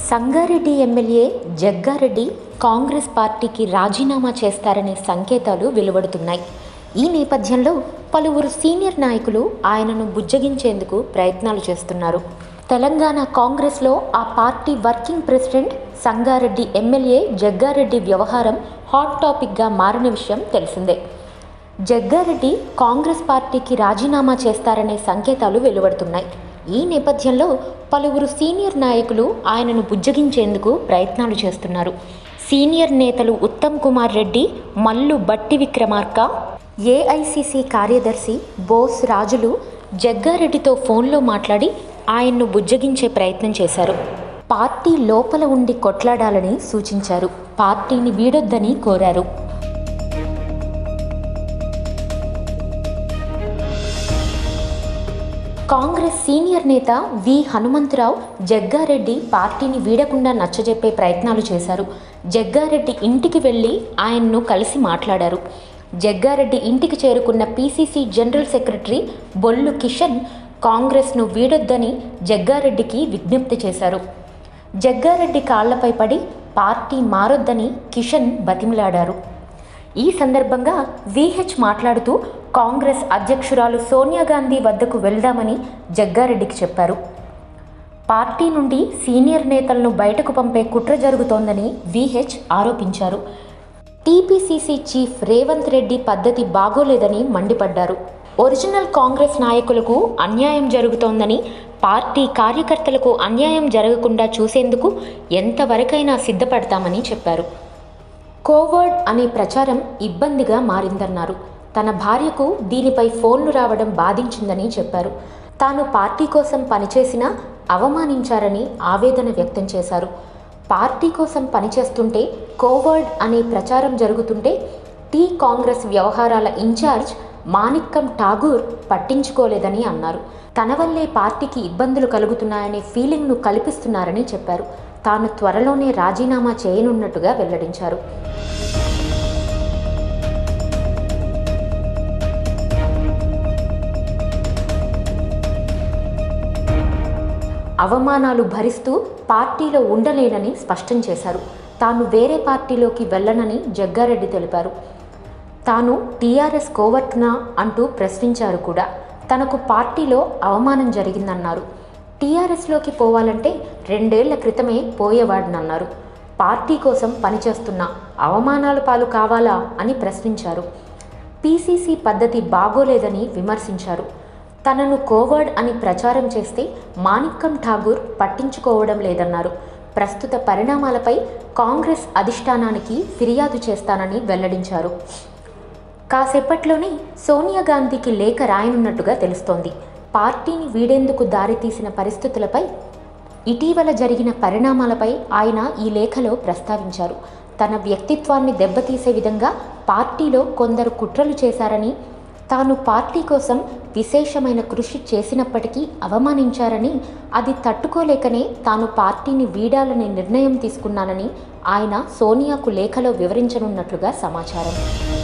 Sangareddy MLA Jaggareddy Congress పార్టీకి రాజీనామా చేస్తారనే సంకేతాలు వెలువడుతున్నాయి ఈ నేపథ్యంలో పలువురు సీనియర్ నాయకులు ఆయనను బుజ్జగించేందుకు ప్రయత్నాలు చేస్తున్నారు తెలంగాణ కాంగ్రెస్లో ఆ party working president Sangareddy MLA Jaggareddy వ్యవహారం హాట్ టాపిక్గా మారిన విషయం తెలిసిందే జగ్గారెడ్డి కాంగ్రెస్ పార్టీకి రాజీనామా చేస్తారనే సంకేతాలు వెలువడుతున్నాయి ఈ నేపథ్యంలో పలువురు సీనియర్ నాయకులు ఆయనను బుజ్జగించేందుకు ప్రయత్నాలు చేస్తున్నారు సీనియర్ నేతలు ఉత్తమ్ కుమార్ రెడ్డి మల్లు బట్టి విక్రమార్క ఏఐసిసి కార్యదర్శి బోస్ రాజులు జగ్గారెడ్డితో ఫోన్లో మాట్లాడి ఆయన్ను బుజ్జగించే ప్రయత్నం చేశారు పార్టీ లోపల ఉండి కొట్లాడాలని సూచించారు పార్టీని వీడొద్దని కోరారు కాంగ్రెస్ సీనియర్ నేత వి హనుమంతరావు జగ్గారెడ్డి పార్టీని వీడకుండా నచ్చజెప్పే ప్రయత్నాలు చేశారు జగ్గారెడ్డి ఇంటికి వెళ్ళి ఆయన్ను కలిసి మాట్లాడారు జగ్గారెడ్డి ఇంటికి చేరుకున్న PCC general secretary Bollu Kishan కాంగ్రెస్ను వీడొద్దని జగ్గారెడ్డికి విజ్ఞప్తి చేశారు జగ్గారెడ్డి కాళ్లపై పడి పార్టీ మారొద్దని కిషన్ బతిమిలాడారు ఈ సందర్భంగా విహెచ్ మాట్లాడుతూ కాంగ్రెస్ అధ్యక్షురాలు సోనియా గాంధీ వద్దకు వెళ్దామని జగ్గారెడ్డికి చెప్పారు పార్టీ నుండి సీనియర్ నేతలను బయటకు పంపే కుట్ర జరుగుతోందని విహెచ్ ఆరోపించారు టీపీసీసీ చీఫ్ రేవంత్ రెడ్డి పద్ధతి బాగోలేదని మండిపడ్డారు ఒరిజినల్ కాంగ్రెస్ నాయకులకు అన్యాయం జరుగుతోందని పార్టీ కార్యకర్తలకు అన్యాయం జరగకుండా చూసేందుకు ఎంతవరకైనా సిద్ధపడతామని చెప్పారు కోవర్డ్ అనే ప్రచారం ఇబ్బందిగా మారిందన్నారు తన భార్యకు దీనిపై ఫోన్లు రావడం బాధించిందని చెప్పారు తాను పార్టీ కోసం పనిచేసినా అవమానించారని ఆవేదన వ్యక్తం చేశారు పార్టీ కోసం పనిచేస్తుంటే కోవర్డ్ అనే ప్రచారం జరుగుతుంటే టీ కాంగ్రెస్ వ్యవహారాల ఇన్ఛార్జ్ మాణిక్కం ఠాగూర్ పట్టించుకోలేదని అన్నారు తన వల్లే పార్టీకి ఇబ్బందులు కలుగుతున్నాయనే ఫీలింగ్ను కల్పిస్తున్నారని చెప్పారు తాను త్వరలోనే రాజీనామా చేయనున్నట్టుగా వెల్లడించారు అవమానాలు భరిస్తూ పార్టీలో ఉండలేనని స్పష్టం చేశారు తాను వేరే పార్టీలోకి వెళ్ళనని జగ్గారెడ్డి తెలిపారు తాను టీఆర్ఎస్ కోవర్ట్నా అంటూ ప్రశ్నించారు కూడా తనకు పార్టీలో అవమానం జరిగిందన్నారు టీఆర్ఎస్లోకి పోవాలంటే రెండేళ్ల క్రితమే పోయేవాడినన్నారు పార్టీ కోసం పనిచేస్తున్న అవమానాల పాలు కావాలా అని ప్రశ్నించారు పీసీసీ పద్ధతి బాగోలేదని విమర్శించారు తనను కోవర్డ్ అని ప్రచారం చేస్తే మాణిక్కం ఠాగూర్ పట్టించుకోవడం లేదన్నారు ప్రస్తుత పరిణామాలపై కాంగ్రెస్ అధిష్టానానికి ఫిర్యాదు చేస్తానని వెల్లడించారు కాసేపట్లోనే సోనియా గాంధీకి లేఖ రాయనున్నట్టుగా తెలుస్తోంది పార్టీని వీడేందుకు దారితీసిన పరిస్థితులపై ఇటీవల జరిగిన పరిణామాలపై ఆయన ఈ లేఖలో ప్రస్తావించారు తన వ్యక్తిత్వాన్ని దెబ్బతీసే విధంగా పార్టీలో కొందరు కుట్రలు చేశారని తాను పార్టీ కోసం విశేషమైన కృషి చేసినప్పటికీ అవమానించారని అది తట్టుకోలేకనే తాను పార్టీని వీడాలనే నిర్ణయం తీసుకున్నానని ఆయన సోనియాకు లేఖలో వివరించనున్నట్లుగా సమాచారం